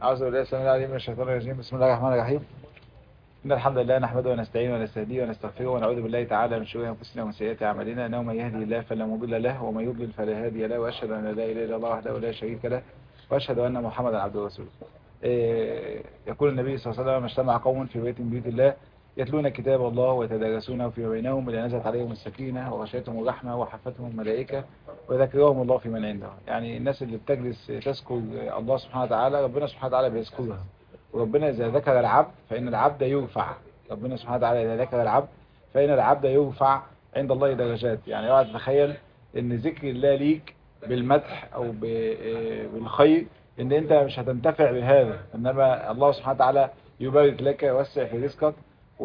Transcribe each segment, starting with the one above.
أعوذ بالله السميع العليم من الشيطان الرجيم بسم الله الرحمن الرحيم إن الحمد لله نحمده ونستعينه ونستهديه ونستغفره ونعوذ بالله تعالى من شرور أنفسنا ومن سيئات أعمالنا إنه من يهدي الله فلا مضل له ومن يضلل فلا هادي له وأشهد أن لا إله إلا الله وحده لا شريك له وأشهد أن محمدا عبده ورسوله إيه، يقول النبي صلى الله عليه وسلم اجتمع قوم في بيت من بيوت الله يتلون كتاب الله ويتدارسونه فيما بينهم إذا نزلت عليهم السكينة وغشيتهم الرحمة وحفتهم الملائكة وذكرهم الله في من عنده يعني الناس اللي بتجلس تذكر الله سبحانه وتعالى ربنا سبحانه وتعالى بيذكرها وربنا إذا ذكر العبد فإن العبد يرفع ربنا سبحانه وتعالى إذا ذكر العبد فإن العبد يرفع عند الله درجات يعني اوعى تتخيل ان ذكر الله ليك بالمدح او ب- بالخير ان انت مش هتنتفع بهذا انما الله سبحانه وتعالى يبارك لك ويوسع في رزقك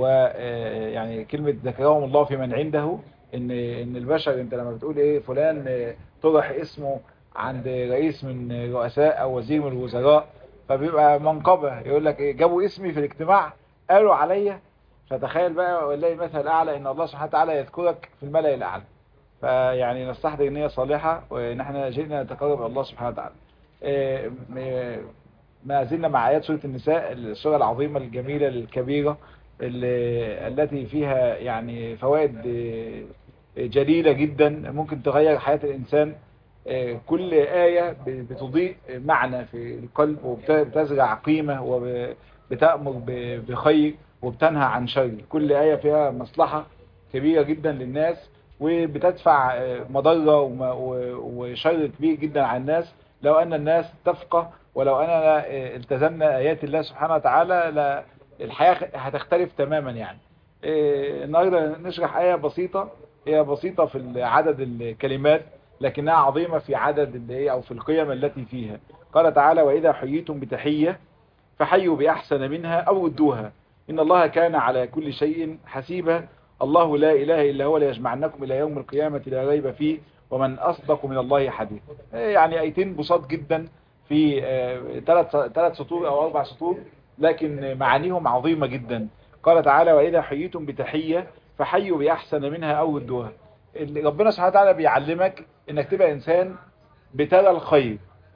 ويعني كلمة ذكرهم الله في من عنده ان ان البشر انت لما بتقول ايه فلان آه، طرح اسمه عند رئيس من رؤساء او وزير من الوزراء فبيبقى منقبة يقول لك ايه جابوا اسمي في الاجتماع قالوا عليا فتخيل بقى والله المثل الاعلى ان الله سبحانه وتعالى يذكرك في الملأ الاعلى فيعني نستحضر نية صالحة ونحن جئنا نتقرب إلى الله سبحانه وتعالى إيه، م- ما زلنا مع آيات سورة النساء السورة العظيمة الجميلة الكبيرة اللي- التي فيها يعني فوائد إيه، جليلة جدا ممكن تغير حياة الإنسان إيه، كل آية ب- بتضيء معنى في القلب وبتزرع قيمة وبتأمر ب- بخير وبتنهى عن شر كل آية فيها مصلحة كبيرة جدا للناس وبتدفع آه، مضرة وم- و- وشر كبير جدا على الناس لو أن الناس تفقه ولو أننا آه، التزمنا آيات الله سبحانه وتعالى لا الحياة هتختلف تماما يعني آه، النهاردة نشرح آية بسيطة هي بسيطة في عدد الكلمات لكنها عظيمة في عدد اللي هي أو في القيم التي فيها قال تعالى وإذا حييتم بتحية فحيوا بأحسن منها أو ردوها إن الله كان على كل شيء حسيبا الله لا إله إلا هو ليجمعنكم إلى يوم القيامة لا ريب فيه ومن أصدق من الله حديث يعني أيتين بساط جدا في ثلاث ثلاث سطور أو أربع سطور لكن معانيهم عظيمة جدا قال تعالى وإذا حييتم بتحية فحيوا بأحسن منها أو ردوها اللي ربنا سبحانه وتعالى بيعلمك إنك تبقى إنسان بترى الخير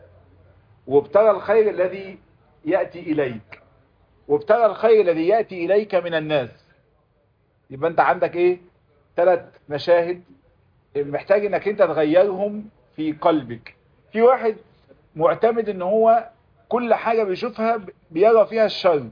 وبترى الخير الذي يأتي إليك وبترى الخير الذي يأتي إليك من الناس يبقى انت عندك ايه ثلاث مشاهد محتاج انك انت تغيرهم في قلبك في واحد معتمد ان هو كل حاجة بيشوفها بيرى فيها الشر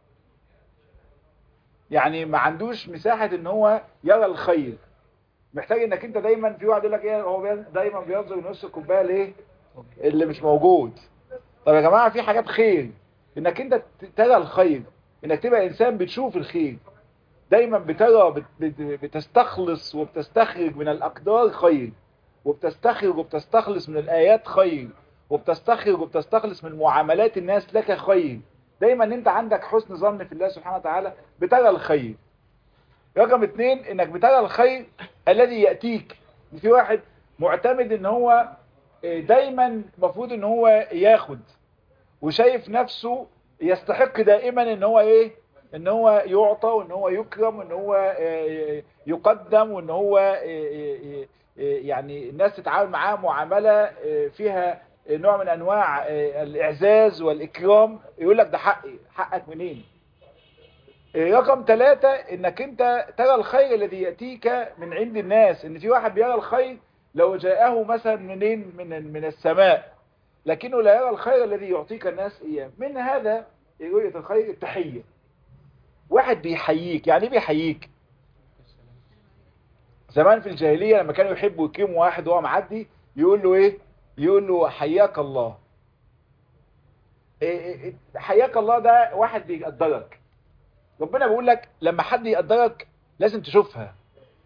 يعني ما عندوش مساحة ان هو يرى الخير محتاج انك انت دايما في واحد يقول لك ايه هو بي- دايما بينظر لنص الكوبايه ليه اللي مش موجود طب يا جماعة في حاجات خير انك انت ترى الخير انك تبقى انسان بتشوف الخير دايما بترى بت- بت- بتستخلص وبتستخرج من الأقدار خير وبتستخرج وبتستخلص من الآيات خير وبتستخرج وبتستخلص من معاملات الناس لك خير دايما انت عندك حسن ظن في الله سبحانه وتعالى بترى الخير رقم اتنين انك بترى الخير الذي يأتيك في واحد معتمد ان هو اه، دايما المفروض ان هو ياخد وشايف نفسه يستحق دائما ان هو ايه ان هو يعطى وان هو يكرم وان هو آه، يقدم وان هو آه، آه، آه، يعني الناس تتعامل معاه معاملة آه، فيها نوع من انواع آه، الاعزاز والاكرام يقول لك ده حقي حقك منين آه، رقم ثلاثة انك انت ترى الخير الذي يأتيك من عند الناس ان في واحد بيرى الخير لو جاءه مثلا منين من من السماء لكنه لا يرى الخير الذي يعطيك الناس اياه من هذا رؤية الخير التحية واحد بيحييك يعني ايه بيحييك زمان في الجاهلية لما كانوا يحبوا يكرموا واحد وهو معدي يقول له ايه يقول له حياك الله إيه إيه إيه، حياك الله ده واحد بيقدرك ربنا بيقول لك لما حد يقدرك لازم تشوفها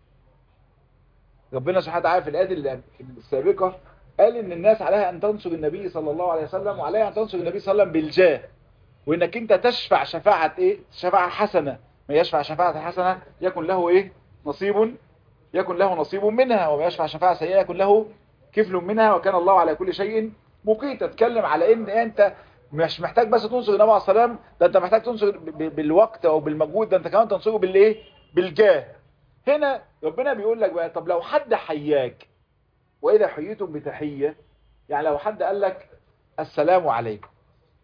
ربنا سبحانه وتعالى في الآيات اللي- السابقة قال ان الناس عليها ان تنصر النبي صلى الله عليه وسلم وعليها ان تنصر النبي صلى الله عليه وسلم بالجاه وانك انت تشفع شفاعة ايه شفاعة حسنة ما يشفع شفاعة حسنة يكن له ايه نصيب يكن له نصيب منها وما يشفع شفاعة سيئة يكن له كفل منها وكان الله على كل شيء مقيت اتكلم على ان انت مش محتاج بس تنصر النبي عليه الصلاة والسلام ده انت محتاج تنصر ب- ب- بالوقت او بالمجهود ده انت كمان تنصره بالايه بالجاه هنا ربنا بيقول لك بقى طب لو حد حياك واذا حييتم بتحية يعني لو حد قال لك السلام عليكم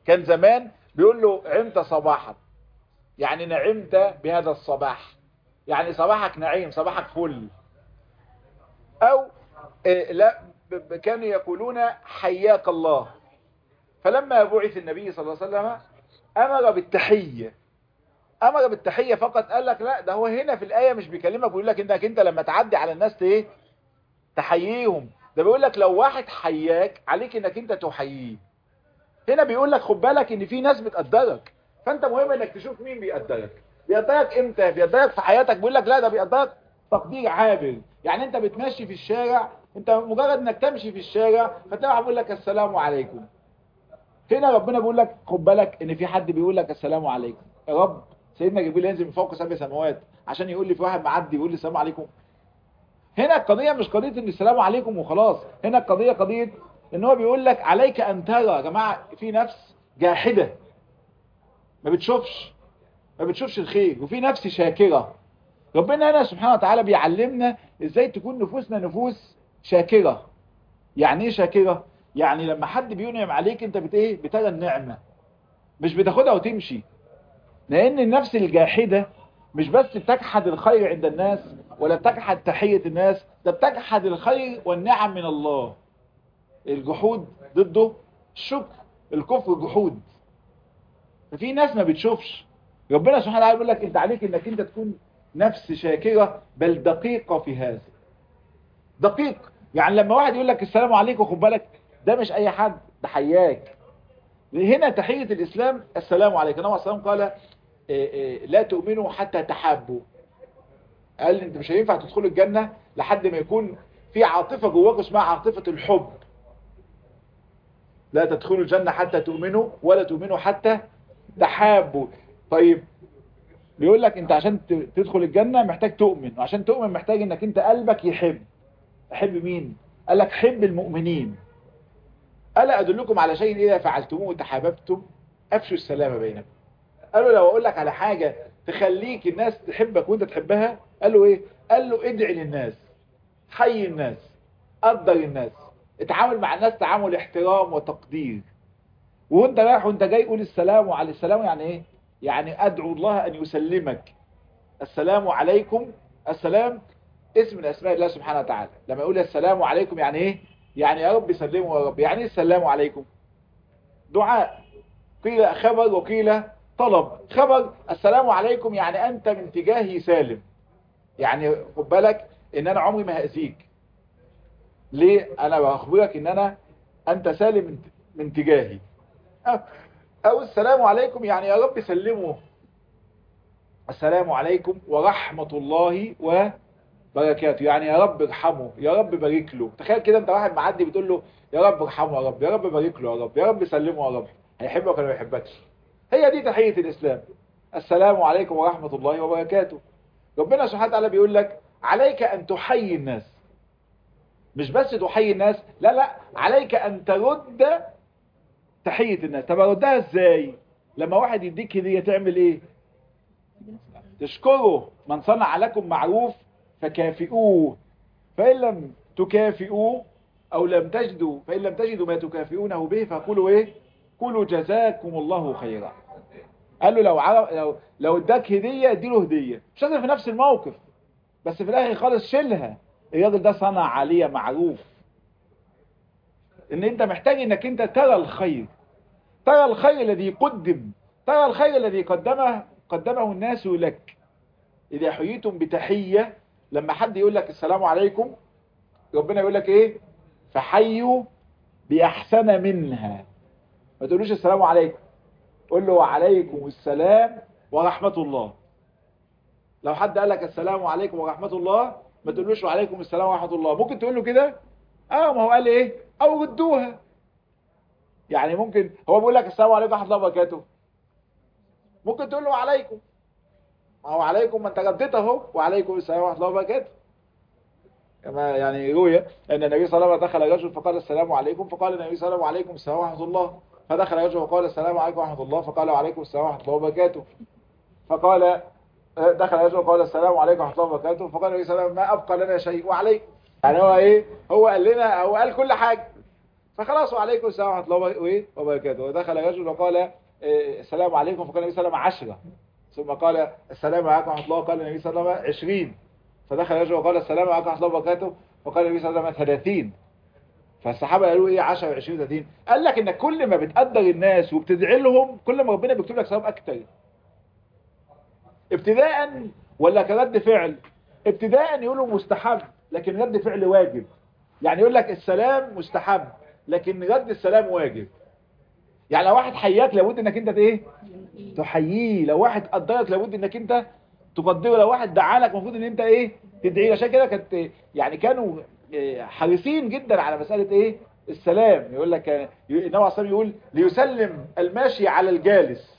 كان زمان بيقول له عمت صباحا يعني نعمت بهذا الصباح يعني صباحك نعيم صباحك فل او إيه لا كانوا يقولون حياك الله فلما بعث النبي صلى الله عليه وسلم امر بالتحية امر بالتحية فقط قال لك لا ده هو هنا في الايه مش بيكلمك بيقول لك انك انت لما تعدي على الناس ايه تحييهم ده بيقول لك لو واحد حياك عليك انك انت تحييه هنا بيقول لك خد بالك ان في ناس بتقدرك فانت مهم انك تشوف مين بيقدرك بيقدرك امتى بيقدرك في حياتك بيقول لك لا ده بيقدرك تقدير عابر يعني انت بتمشي في الشارع انت مجرد انك تمشي في الشارع فتلاقي بيقول لك السلام عليكم هنا ربنا بيقول لك خد بالك ان في حد بيقول لك السلام عليكم يا رب سيدنا جبريل ينزل من فوق سبع سماوات عشان يقول لي في واحد معدي يقول لي السلام عليكم هنا القضية مش قضية ان السلام عليكم وخلاص هنا القضية قضية ان هو بيقول لك عليك ان ترى يا جماعة في نفس جاحدة ما بتشوفش ما بتشوفش الخير وفي نفس شاكرة ربنا هنا سبحانه وتعالى بيعلمنا ازاي تكون نفوسنا نفوس شاكرة يعني ايه شاكرة يعني لما حد بينعم عليك انت بت ايه بترى النعمة مش بتاخدها وتمشي لان النفس الجاحدة مش بس بتجحد الخير عند الناس ولا بتجحد تحية الناس ده بتجحد الخير والنعم من الله الجحود ضده الشكر الكفر جحود ففي ناس ما بتشوفش ربنا سبحانه وتعالى بيقول لك انت عليك انك انت تكون نفس شاكرة بل دقيقة في هذا دقيق يعني لما واحد يقول لك السلام عليكم خد بالك ده مش اي حد ده حياك هنا تحية الاسلام السلام عليكم النبي صلى الله عليه وسلم قال إيه إيه لا تؤمنوا حتى تحابوا قال انت مش هينفع تدخلوا الجنة لحد ما يكون في عاطفة جواكم اسمها عاطفة الحب لا تدخلوا الجنة حتى تؤمنوا ولا تؤمنوا حتى تحابوا طيب بيقول لك انت عشان تدخل الجنة محتاج تؤمن وعشان تؤمن محتاج انك انت قلبك يحب احب مين قال لك حب المؤمنين ألا أدلكم على شيء إذا فعلتموه تحاببتم أفشوا السلام بينكم قالوا لو أقول لك على حاجة تخليك الناس تحبك وانت تحبها قال له ايه قال له ادعي للناس حي الناس قدر الناس اتعامل مع الناس تعامل احترام وتقدير وانت رايح وانت جاي قول السلام وعلى السلام يعني ايه يعني ادعو الله ان يسلمك السلام عليكم السلام اسم من اسماء الله سبحانه وتعالى لما يقول السلام عليكم يعني ايه يعني يا رب سلموا يا رب يعني ايه السلام عليكم دعاء قيل خبر وقيل طلب خبر السلام عليكم يعني انت من تجاهي سالم يعني خد بالك ان انا عمري ما هأذيك ليه انا بخبرك ان انا انت سالم من تجاهي او السلام عليكم يعني يا رب سلموا السلام عليكم ورحمة الله وبركاته يعني يا رب ارحمه يا رب بارك له تخيل كده انت واحد معدي بتقول له يا رب ارحمه يا رب يا رب بارك له يا رب يا رب سلمه يا رب هيحبك ولا ما يحبكش هي دي تحية الإسلام السلام عليكم ورحمة الله وبركاته ربنا سبحانه وتعالى بيقول لك عليك أن تحيي الناس مش بس تحيي الناس لا لا عليك أن ترد تحية الناس طب اردها ازاي لما واحد يديك هدية تعمل ايه تشكره من صنع لكم معروف فكافئوه فإن لم تكافئوه أو لم تجدوا فإن لم تجدوا ما تكافئونه به فقولوا ايه قولوا جزاكم الله خيرا قال له لو عرف لو لو اداك هديه اديله هديه مش لازم في نفس الموقف بس في الاخر خالص شيلها الراجل ده صنع عليه معروف ان انت محتاج انك انت ترى الخير ترى الخير الذي قدم ترى الخير الذي قدمه قدمه الناس لك اذا حييتم بتحيه لما حد يقول لك السلام عليكم ربنا يقول لك ايه فحيوا باحسن منها ما تقولوش السلام عليكم قول له وعليكم السلام ورحمة الله لو حد قال لك السلام عليكم ورحمة الله ما تقولوش وعليكم السلام ورحمة الله ممكن تقول له كده اه ما هو قال ايه او ردوها يعني ممكن هو بيقول لك السلام عليكم ورحمة الله وبركاته ممكن تقول له وعليكم ما هو عليكم ما انت رديت اهو وعليكم السلام ورحمة الله وبركاته كما يعني روي ان النبي صلى الله عليه وسلم دخل رجل فقال السلام عليكم فقال النبي صلى الله عليه وسلم وعليكم السلام ورحمة الله فدخل رجل وقال السلام عليكم ورحمة الله فقال وعليكم السلام ورحمة الله وبركاته فقال دخل رجل وقال السلام عليكم ورحمة الله وبركاته فقال النبي صلى الله عليه وسلم ما أبقى لنا شيء وعليكم يعني هو ايه هو قال لنا هو قال كل حاجة فخلاص وعليكم السلام ورحمه الله وبركاته ودخل رجل وقال إيه، السلام عليكم فقال النبي صلى الله عليه وسلم عشرة ثم قال السلام عليكم ورحمه الله قال النبي صلى الله عليه وسلم عشرين فدخل رجل وقال السلام عليكم ورحمه الله وبركاته وقال النبي صلى الله عليه وسلم ثلاثين فالصحابه قالوا ايه 10 20 30 قال لك انك كل ما بتقدر الناس وبتدعي لهم كل ما ربنا بيكتب لك ثواب اكتر ابتداء ولا كرد فعل ابتداء يقولوا مستحب لكن رد فعل واجب يعني يقول لك السلام مستحب لكن رد السلام واجب يعني لو واحد حياك لابد انك انت ايه تحييه لو واحد قدرك لابد انك انت تقدره لو واحد دعالك المفروض ان انت ايه تدعي عشان كده كانت يعني كانوا حريصين جدا على مسألة ايه السلام يقول لك النبي عليه الصلاه يقول ليسلم الماشي على الجالس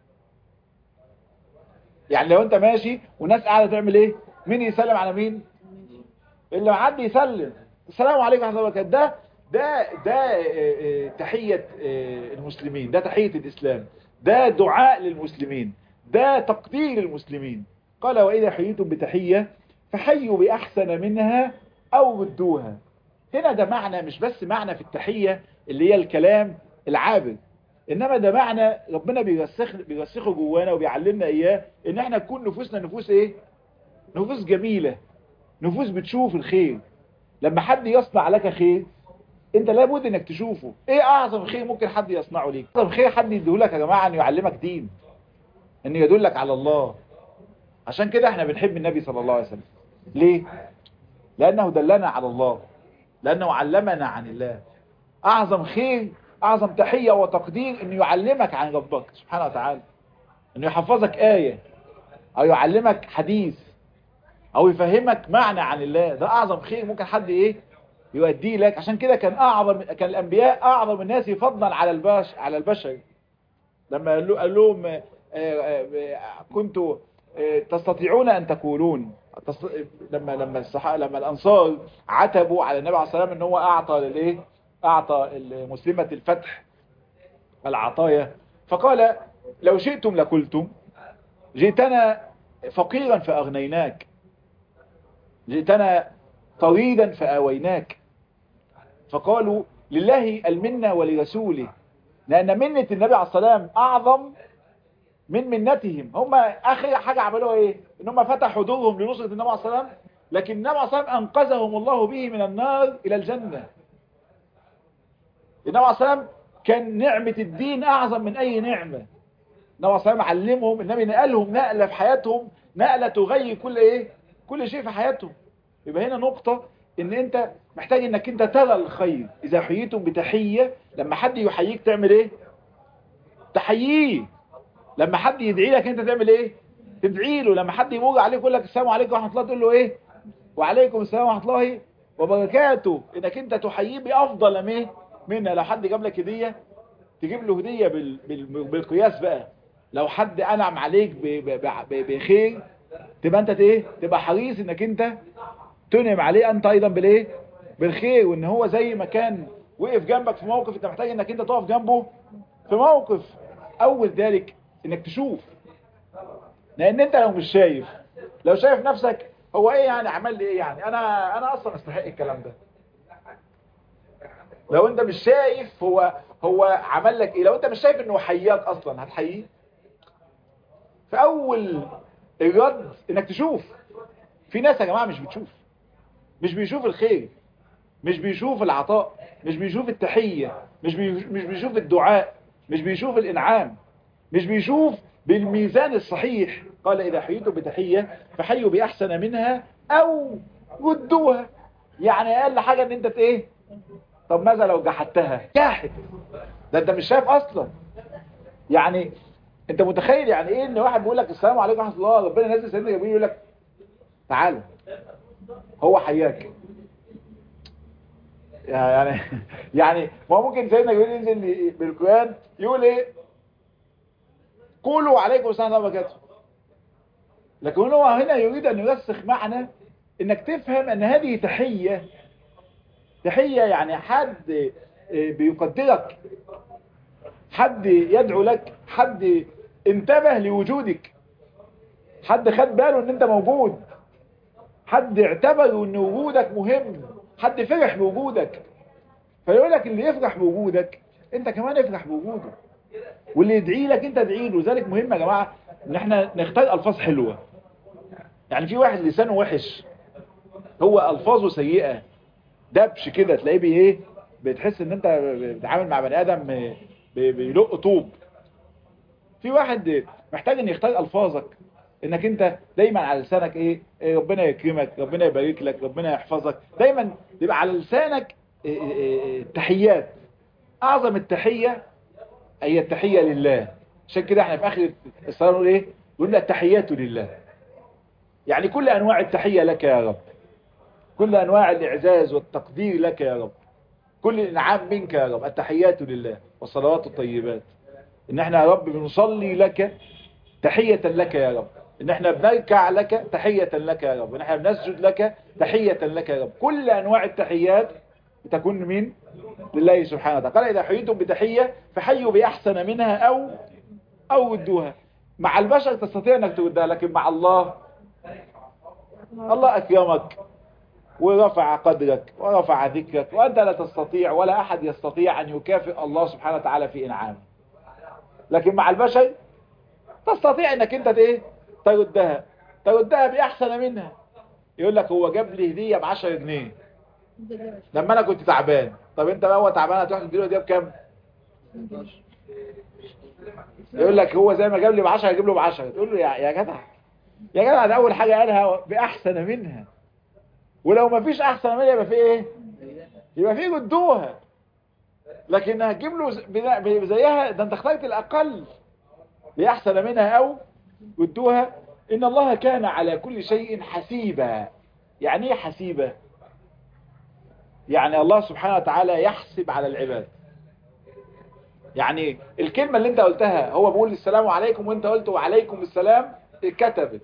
يعني لو انت ماشي والناس قاعده تعمل ايه مين يسلم على مين اللي حد يسلم السلام عليكم ورحمه الله وبركاته ده ده ده تحيه المسلمين ده تحيه الاسلام ده دعاء للمسلمين ده تقدير المسلمين قال واذا حييتم بتحيه فحيوا باحسن منها او ردوها هنا ده معنى مش بس معنى في التحيه اللي هي الكلام العابد انما ده معنى ربنا بيرسخ بيرسخه جوانا وبيعلمنا اياه ان احنا نكون نفوسنا نفوس ايه نفوس جميلة نفوس بتشوف الخير لما حد يصنع لك خير انت لابد انك تشوفه ايه اعظم خير ممكن حد يصنعه ليك اعظم خير حد يديهولك يا جماعة انه يعلمك دين انه يدلك على الله عشان كده احنا بنحب النبي صلى الله عليه وسلم ليه لانه دلنا على الله لانه علمنا عن الله اعظم خير اعظم تحية وتقدير انه يعلمك عن ربك سبحانه وتعالى انه يحفظك آية او يعلمك حديث او يفهمك معنى عن الله ده اعظم خير ممكن حد ايه يؤديه لك عشان كده كان اعظم كان الانبياء اعظم الناس فضلا على البشر على البشر لما قال لهم كنتوا تستطيعون ان تقولون لما لما الصحابه لما الانصار عتبوا على النبي عليه الصلاه والسلام ان هو اعطى للايه اعطى مسلمه الفتح العطايا فقال لو شئتم لقلتم جئتنا فقيرا فاغنيناك جئتنا طريدا فآويناك فقالوا لله المنة ولرسوله لأن منة النبي عليه السلام أعظم من منتهم هم آخر حاجة عملوها إيه إن هم فتحوا دورهم لنصرة النبي عليه السلام لكن النبي عليه السلام أنقذهم الله به من النار إلى الجنة النبي عليه السلام كان نعمة الدين أعظم من أي نعمة النبي عليه السلام علمهم النبي نقلهم نقلة في حياتهم نقلة تغير كل إيه كل شيء في حياتهم يبقى هنا نقطة ان انت محتاج انك انت ترى الخير اذا حييتم بتحية لما حد يحييك تعمل ايه تحييه لما حد يدعي لك انت تعمل ايه تدعي له لما حد يمر عليك يقول لك السلام عليكم ورحمة الله تقول له ايه وعليكم السلام ورحمة الله وبركاته انك انت تحييه بافضل من منها لو حد جاب لك هدية تجيب له هدية بال... بال... بالقياس بقى لو حد انعم عليك ب... ب... ب... بخير تبقى انت ايه تبقى حريص انك انت تنعم عليه انت ايضا بالايه بالخير وان هو زي ما كان وقف جنبك في موقف انت محتاج انك انت تقف جنبه في موقف اول ذلك انك تشوف لان انت لو مش شايف لو شايف نفسك هو ايه يعني عمل لي ايه يعني انا انا اصلا استحق الكلام ده لو انت مش شايف هو هو عمل لك ايه لو انت مش شايف انه حياك اصلا هتحييه فاول الرد انك تشوف في ناس يا جماعه مش بتشوف مش بيشوف الخير مش بيشوف العطاء مش بيشوف التحية مش مش بيشوف الدعاء مش بيشوف الإنعام مش بيشوف بالميزان الصحيح قال إذا حييتم بتحية فحيوا بأحسن منها أو ردوها يعني أقل حاجة إن أنت إيه طب ماذا لو جحدتها جاحد ده أنت مش شايف أصلا يعني أنت متخيل يعني إيه إن واحد بيقول لك السلام عليكم ورحمة الله ربنا نزل سيدنا جبريل يقول لك تعالى هو حياك يعني يعني ما ممكن سيدنا جبريل ينزل بالقرآن يقول ايه قولوا عليكم السلام عليكم وبركاته لكن هو هنا يريد ان يرسخ معنى انك تفهم ان هذه تحية تحية يعني حد بيقدرك حد يدعو لك حد انتبه لوجودك حد خد باله ان انت موجود حد اعتبر ان وجودك مهم حد فرح بوجودك فيقول لك اللي يفرح بوجودك انت كمان افرح بوجوده واللي يدعي لك انت ادعي له ذلك مهم يا جماعه ان احنا نختار الفاظ حلوه يعني في واحد لسانه وحش هو الفاظه سيئه دبش كده تلاقيه بي ايه بتحس ان انت بتتعامل مع بني ادم بي- بيلق طوب في واحد محتاج ان يختار الفاظك انك انت دايما على لسانك ايه, إيه ربنا يكرمك ربنا يبارك لك ربنا يحفظك دايما تبقى على لسانك إيه إيه إيه تحيات اعظم التحية هي التحية لله عشان كده احنا في اخر الصلاة نقول ايه نقول لك التحيات لله يعني كل انواع التحية لك يا رب كل انواع الاعزاز والتقدير لك يا رب كل الانعام منك يا رب التحيات لله والصلوات الطيبات ان احنا يا رب بنصلي لك تحية لك يا رب ان احنا بنركع لك تحية لك يا رب ان احنا بنسجد لك تحية لك يا رب كل انواع التحيات تكون من لله سبحانه وتعالى قال اذا حييتم بتحية فحيوا باحسن منها او او ردوها مع البشر تستطيع انك تردها لكن مع الله الله اكرمك ورفع قدرك ورفع ذكرك وانت لا تستطيع ولا احد يستطيع ان يكافئ الله سبحانه وتعالى في انعامه لكن مع البشر تستطيع انك انت ايه تردها تردها باحسن منها يقول لك هو جاب لي هديه ب 10 جنيه لما انا كنت تعبان طب انت بقى هو تعبان هتروح تديله هديه بكام يقول لك هو زي ما جاب لي ب 10 يجيب له ب 10 تقول له يا يا جدع يا جدع ده اول حاجه قالها باحسن منها ولو ما فيش احسن منها يبقى في ايه يبقى في جدوها لكن هتجيب له ز- زيها ده انت اخترت الاقل لأحسن منها أو ردوها إن الله كان على كل شيء حسيبا يعني ايه حسيبا يعني الله سبحانه وتعالى يحسب على العباد يعني الكلمة اللي انت قلتها هو بيقول السلام عليكم وانت قلت وعليكم السلام اتكتبت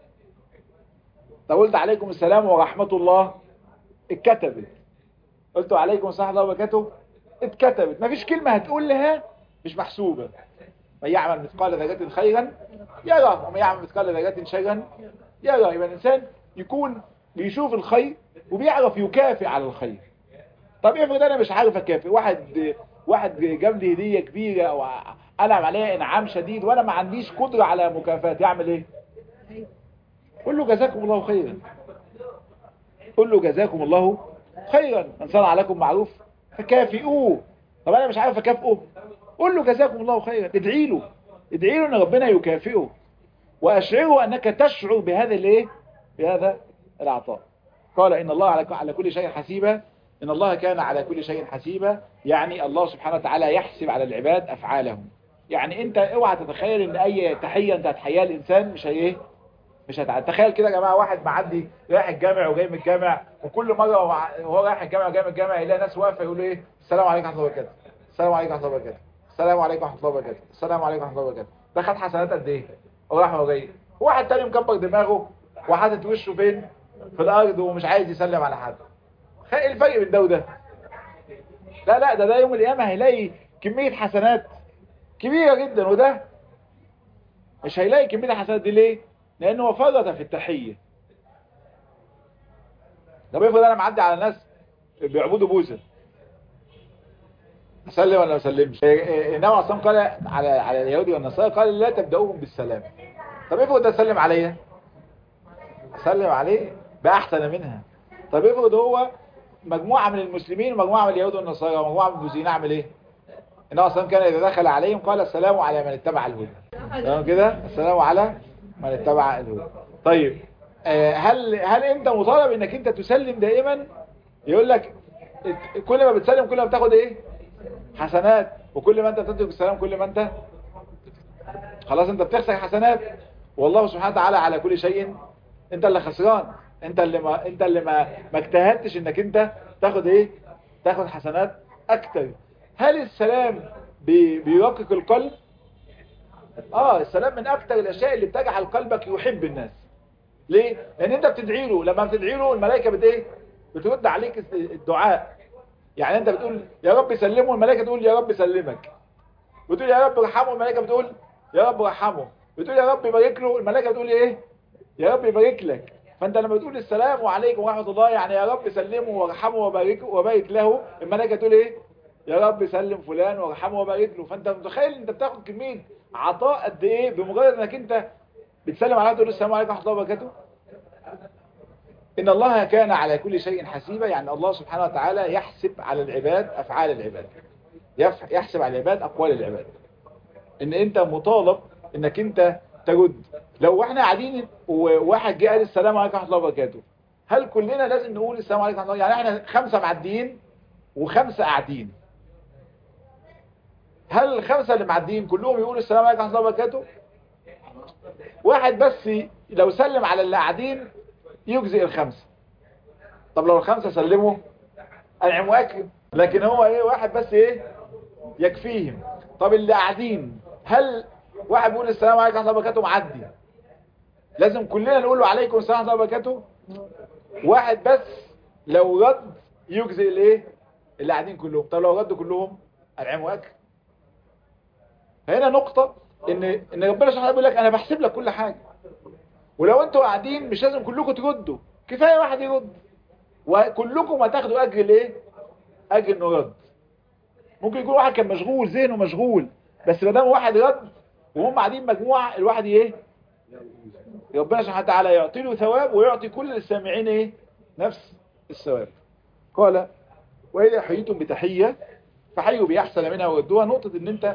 طب قلت عليكم السلام ورحمة الله اتكتبت قلت عليكم السلام ورحمة الله وبركاته اتكتبت مفيش كلمة هتقول لها مش محسوبة من يعمل مثقال ذرة خيرا يرى ومن يعمل مثقال ذرة شرا يرى يبقى الإنسان يكون بيشوف الخير وبيعرف يكافئ على الخير طب افرض انا مش عارف اكافئ واحد واحد جاب لي هديه كبيره او انعم عليها انعام شديد وانا ما عنديش قدره على مكافاه يعمل ايه قول له جزاكم الله خيرا قول له جزاكم الله خيرا من صنع لكم معروف فكافئوه طب انا مش عارف اكافئه قول له جزاكم الله خيرا ادعي له ادعي له ان ربنا يكافئه واشعره انك تشعر بهذا الايه بهذا العطاء قال ان الله على على كل شيء حسيبا ان الله كان على كل شيء حسيبا يعني الله سبحانه وتعالى يحسب على العباد افعالهم يعني انت اوعى تتخيل ان اي تحيه انت هتحييها الانسان مش هي مش هتعدي تخيل كده يا جماعه واحد معدي رايح الجامع وجاي من الجامع وكل مره وهو رايح الجامع وجاي من الجامع يلاقي ناس واقفه يقولوا ايه السلام عليكم ورحمه الله وبركاته السلام عليكم ورحمه الله وبركاته السلام عليكم ورحمه الله وبركاته السلام عليكم ورحمه الله وبركاته ده خد حسنات قد ايه وراح وجاي واحد تاني مكبر دماغه وحاطط وشه فين في الارض ومش عايز يسلم على حد ايه الفرق بين ده وده لا لا ده ده يوم القيامه هيلاقي كميه حسنات كبيره جدا وده مش هيلاقي كميه الحسنات دي ليه لانه هو فرط في التحيه طب افرض انا معدي على ناس بيعبدوا بوذا اسلم ولا ما اسلمش النبي عليه الصلاه قال على على اليهود والنصارى قال لا تبداوهم بالسلام طب افرض ده سلم عليا اسلم عليه باحسن منها طب افرض هو مجموعه من المسلمين ومجموعه من اليهود والنصارى ومجموعه من المسلمين اعمل ايه النبي عليه كان اذا دخل عليهم قال السلام على من اتبع الهدى تمام كده السلام على من اتبع الهدى طيب هل هل انت مطالب انك انت تسلم دائما يقول لك كل ما بتسلم كل ما بتاخد ايه حسنات وكل ما انت بتترك السلام كل ما انت خلاص انت بتخسر حسنات والله سبحانه وتعالى على كل شيء انت اللي خسران انت اللي ما انت اللي ما ما اجتهدتش انك انت تاخد ايه تاخد حسنات اكتر هل السلام بي بيرقق القلب اه السلام من اكتر الاشياء اللي بتجعل قلبك يحب الناس ليه لان انت بتدعي له لما بتدعي له الملائكه بت ايه بترد عليك الدعاء يعني انت بتقول يا رب سلمه الملائكه تقول يا رب سلمك بتقول يا رب ارحمه الملائكه بتقول يا رب ارحمه بتقول يا رب بارك له الملائكه بتقول ايه يا رب يبارك لك فانت لما بتقول السلام عليكم ورحمه الله يعني يا رب سلمه وارحمه وبارك وبارك له الملائكه تقول ايه يا رب سلم فلان وارحمه وبارك له فانت متخيل انت بتاخد كميه عطاء قد ايه بمجرد انك انت بتسلم على تقول السلام عليكم ورحمه الله وبركاته ان الله كان على كل شيء حسيبا يعني الله سبحانه وتعالى يحسب على العباد افعال العباد يحسب على العباد اقوال العباد ان انت مطالب انك انت ترد لو احنا قاعدين وواحد جه قال السلام عليكم ورحمه الله وبركاته هل كلنا لازم نقول السلام عليكم ورحمه الله يعني احنا خمسه معديين وخمسه قاعدين هل الخمسه اللي معديين كلهم يقولوا السلام عليكم ورحمه الله وبركاته واحد بس لو سلم على اللي قاعدين يجزئ الخمسه طب لو الخمسه سلموا انعم واكرم لكن هو ايه واحد بس ايه يكفيهم طب اللي قاعدين هل واحد بيقول السلام عليكم ورحمه الله وبركاته معدي لازم كلنا نقول له عليكم السلام ورحمه الله وبركاته واحد بس لو رد يجزئ الايه اللي قاعدين كلهم طب لو ردوا كلهم انعم واكرم فهنا نقطة ان ان ربنا سبحانه بيقول لك انا بحسب لك كل حاجة ولو انتوا قاعدين مش لازم كلكم تردوا كفاية واحد يرد وكلكم هتاخدوا اجر الايه اجر انه رد ممكن يكون واحد كان مشغول ذهنه مشغول بس ما دام واحد رد وهم قاعدين مجموعة الواحد ايه ربنا سبحانه وتعالى يعطي له ثواب ويعطي كل السامعين ايه نفس الثواب قال وإذا حييتم بتحية فحيوا بأحسن منها وردوها نقطة ان انت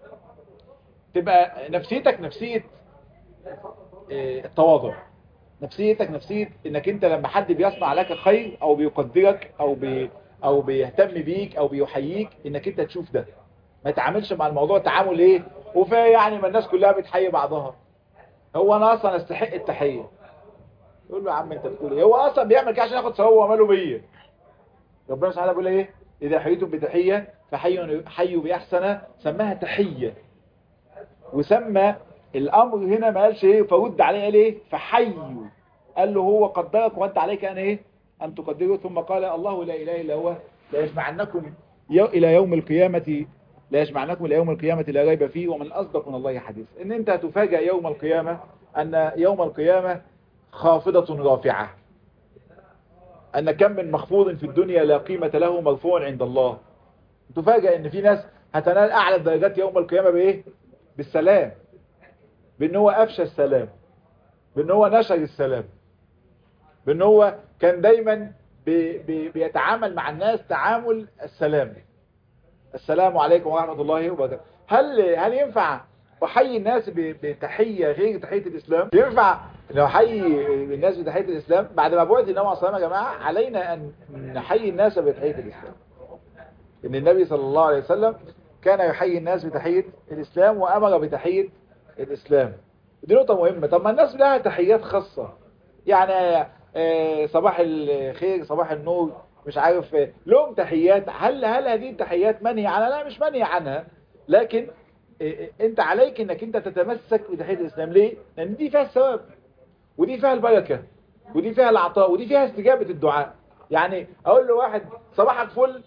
تبقى نفسيتك نفسية التواضع نفسيتك نفسية انك انت لما حد بيصنع لك خير او بيقدرك او بي او بيهتم بيك او بيحييك انك انت تشوف ده ما تعاملش مع الموضوع تعامل ايه وفا يعني ما الناس كلها بتحيي بعضها هو انا اصلا استحق التحية يقول له يا عم انت بتقول ايه هو اصلا بيعمل كده عشان ياخد ثواب وعمله بيا ربنا سبحانه بيقول ايه اذا حييتم بتحية فحيوا حيوا باحسن سماها تحية وسمى الامر هنا ما قالش ايه فرد عليه قال ايه فحيوا قال له هو قدرك وانت عليك ان ايه ان تقدره ثم قال الله لا اله الا هو لا يجمعنكم يو الى يوم القيامة لا يجمعنكم الى يوم القيامة لا ريب فيه ومن اصدق من الله حديث ان انت هتفاجأ يوم القيامة ان يوم القيامة خافضة رافعة ان كم من مخفوض في الدنيا لا قيمة له مرفوع عند الله تفاجأ ان في ناس هتنال اعلى الدرجات يوم القيامة بايه بالسلام بان هو افشى السلام بان هو نشر السلام بان هو كان دايما بي بي بيتعامل مع الناس تعامل السلام السلام عليكم ورحمة الله وبركاته هل هل ينفع احيي الناس بتحية غير تحية الاسلام ينفع لو احيي الناس بتحية الاسلام بعد ما بعث النبي صلى الله عليه وسلم يا جماعة علينا ان نحيي الناس بتحية الاسلام ان النبي صلى الله عليه وسلم كان يحيي الناس بتحية الاسلام وامر بتحية الاسلام دي نقطة مهمة طب ما الناس لها تحيات خاصة يعني صباح الخير صباح النور مش عارف لهم تحيات هل هل هذه التحيات منهي عنها لا مش منهي عنها لكن انت عليك انك انت تتمسك بتحية الاسلام ليه لان دي فيها الثواب ودي فيها البركة ودي فيها العطاء ودي فيها استجابة الدعاء يعني اقول له واحد صباحك فل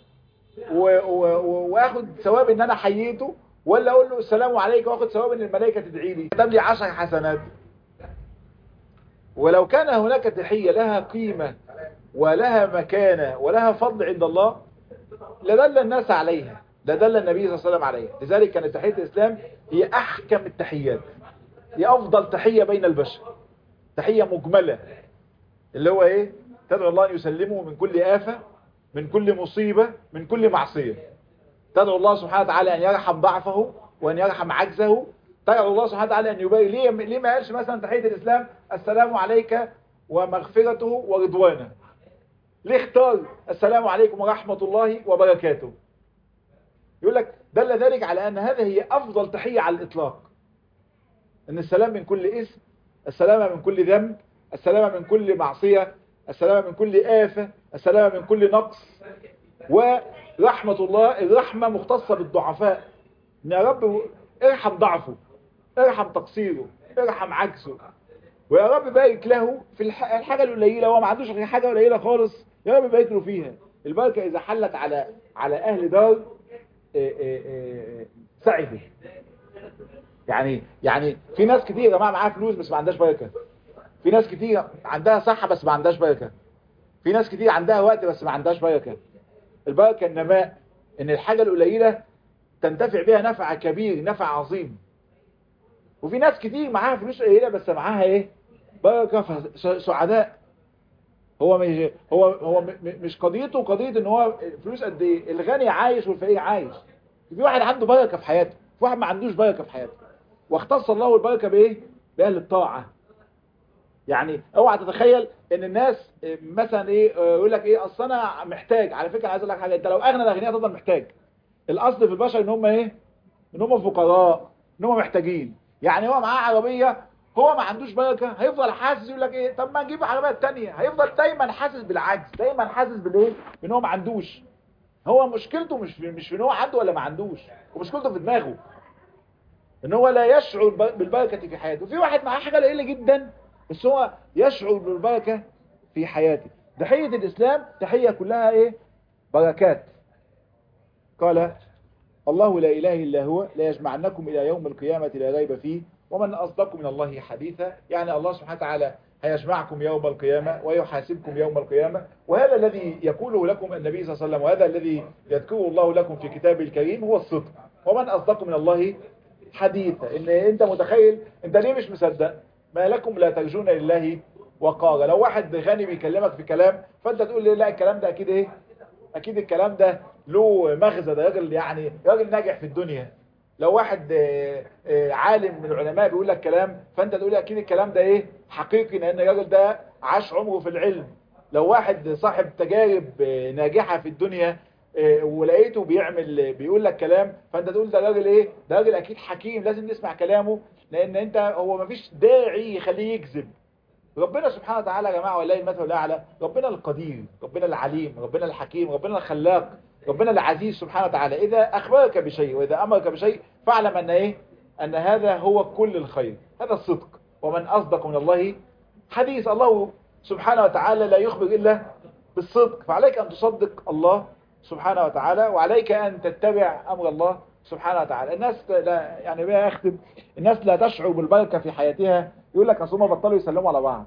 واخد ثواب ان انا حييته ولا اقول له السلام عليكم واخد ثواب ان الملائكه تدعي لي كتب لي 10 حسنات ولو كان هناك تحيه لها قيمه ولها مكانه ولها فضل عند الله لدل الناس عليها لدل النبي صلى الله عليه وسلم عليها لذلك كانت تحيه الاسلام هي احكم التحيات هي افضل تحيه بين البشر تحيه مجمله اللي هو ايه تدعو الله ان يسلمه من كل آفة من كل مصيبة من كل معصية تدعو الله سبحانه وتعالى أن يرحم ضعفه وأن يرحم عجزه تدعو الله سبحانه وتعالى أن يبارك ليه, ليه ما قالش مثلا تحية الإسلام السلام عليك ومغفرته ورضوانه ليه اختار السلام عليكم ورحمة الله وبركاته يقول لك دل ذلك على أن هذه هي أفضل تحية على الإطلاق أن السلام من كل اسم السلامة من كل ذنب السلامة من كل معصية السلامة من كل آفة السلامة من كل نقص ورحمة الله الرحمة مختصة بالضعفاء إن يا رب ارحم ضعفه ارحم تقصيره ارحم عجزه ويا رب بارك له في الحاجة القليلة هو ما عندوش غير حاجة قليلة خالص يا رب بارك له فيها البركة إذا حلت على على أهل دار سعدوا يعني يعني في ناس كتير يا جماعة معاها فلوس بس ما عندهاش بركة في ناس كتير عندها صحة بس ما عندهاش بركة في ناس كتير عندها وقت بس ما عندهاش بركة البركة النماء ان الحاجة القليلة تنتفع بها نفع كبير نفع عظيم وفي ناس كتير معاها فلوس قليلة بس معاها ايه بركة سعداء هو مش هو هو مش قضيته قضية ان هو فلوس قد ايه الغني عايش والفقير عايش في واحد عنده بركة في حياته في واحد ما عندوش بركة في حياته واختص الله البركة بايه باهل الطاعة يعني اوعى تتخيل ان الناس مثلا ايه يقول لك ايه اصل انا محتاج على فكره عايز اقول لك حاجه انت لو اغنى الاغنياء تفضل محتاج الاصل في البشر ان هم ايه ان هم فقراء ان هم محتاجين يعني هو معاه عربيه هو ما عندوش بركه هيفضل حاسس يقول لك ايه طب ما نجيب عربيات تانية هيفضل دايما حاسس بالعجز دايما حاسس بالايه ان هو ما عندوش هو مشكلته مش في مش في ان هو عنده ولا ما عندوش ومشكلته في دماغه ان هو لا يشعر بالبركه في حياته في واحد معاه حاجه قليله جدا بس هو يشعر بالبركه في حياته تحيه الاسلام تحيه كلها ايه بركات قال الله لا اله الا هو لا يجمعنكم الى يوم القيامه لا ريب فيه ومن أصدق من الله حديثا يعني الله سبحانه وتعالى هيجمعكم يوم القيامة ويحاسبكم يوم القيامة وهذا الذي يقوله لكم النبي صلى الله عليه وسلم وهذا الذي يذكره الله لكم في كتابه الكريم هو الصدق ومن أصدق من الله حديثا إن أنت متخيل أنت ليه مش مصدق ما لكم لا ترجون لله وقال لو واحد غني بيكلمك في كلام فأنت تقول لي لا الكلام ده أكيد إيه أكيد الكلام ده له مغزى ده راجل يعني راجل ناجح في الدنيا لو واحد عالم من العلماء بيقول لك كلام فانت تقول اكيد الكلام ده ايه حقيقي لان الراجل ده عاش عمره في العلم لو واحد صاحب تجارب ناجحة في الدنيا ولقيته بيعمل بيقول لك كلام فانت تقول ده راجل ايه ده راجل اكيد حكيم لازم نسمع كلامه لان انت هو مفيش داعي يخليه يكذب ربنا سبحانه وتعالى يا جماعه والله المثل الاعلى ربنا القدير ربنا العليم ربنا الحكيم ربنا الخلاق ربنا العزيز سبحانه وتعالى إذا أخبرك بشيء وإذا أمرك بشيء فاعلم أن إيه أن هذا هو كل الخير هذا الصدق ومن أصدق من الله حديث الله سبحانه وتعالى لا يخبر إلا بالصدق فعليك أن تصدق الله سبحانه وتعالى وعليك أن تتبع أمر الله سبحانه وتعالى الناس لا يعني بها أختم الناس لا تشعر بالبركة في حياتها يقول لك أصلا بطلوا يسلموا على بعض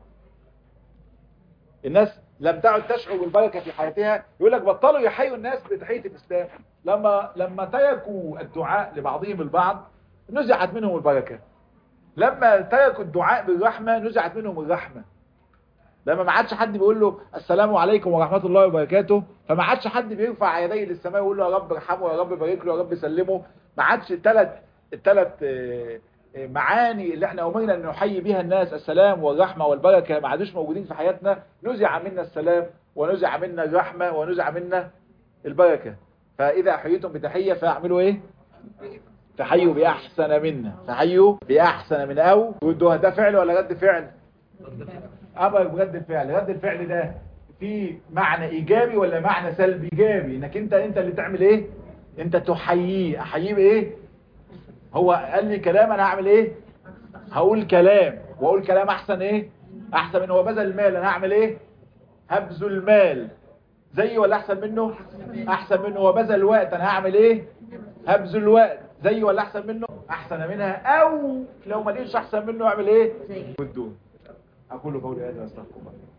الناس لم تعد تشعر بالبركة في حياتها يقول لك بطلوا يحيوا الناس بتحية الإسلام لما لما تركوا الدعاء لبعضهم البعض نزعت منهم البركة لما تركوا الدعاء بالرحمة نزعت منهم الرحمة لما ما عادش حد بيقول له السلام عليكم ورحمة الله وبركاته فما عادش حد بيرفع يديه للسماء ويقول له يا رب ارحمه يا رب بارك له يا رب سلمه ما عادش الثلاث الثلاث معاني اللي احنا امرنا ان نحيي بها الناس السلام والرحمة والبركة ما عادوش موجودين في حياتنا نزع منا السلام ونزع منا الرحمة ونزع منا البركة فاذا حييتم بتحية فاعملوا ايه تحيوا باحسن منا تحيوا باحسن من او ردوها ده فعل ولا رد فعل امر برد الفعل رد الفعل ده في معنى ايجابي ولا معنى سلبي ايجابي انك انت انت اللي تعمل ايه انت تحييه احييه بايه هو قال لي كلام انا هعمل ايه هقول كلام واقول كلام احسن ايه احسن من هو بذل المال انا هعمل ايه هبذل المال زي ولا احسن منه احسن منه هو بذل الوقت انا هعمل ايه هبذل الوقت زي ولا احسن منه احسن منها او لو ما لقيتش احسن منه اعمل ايه بدون اقول قولي هذا استغفر الله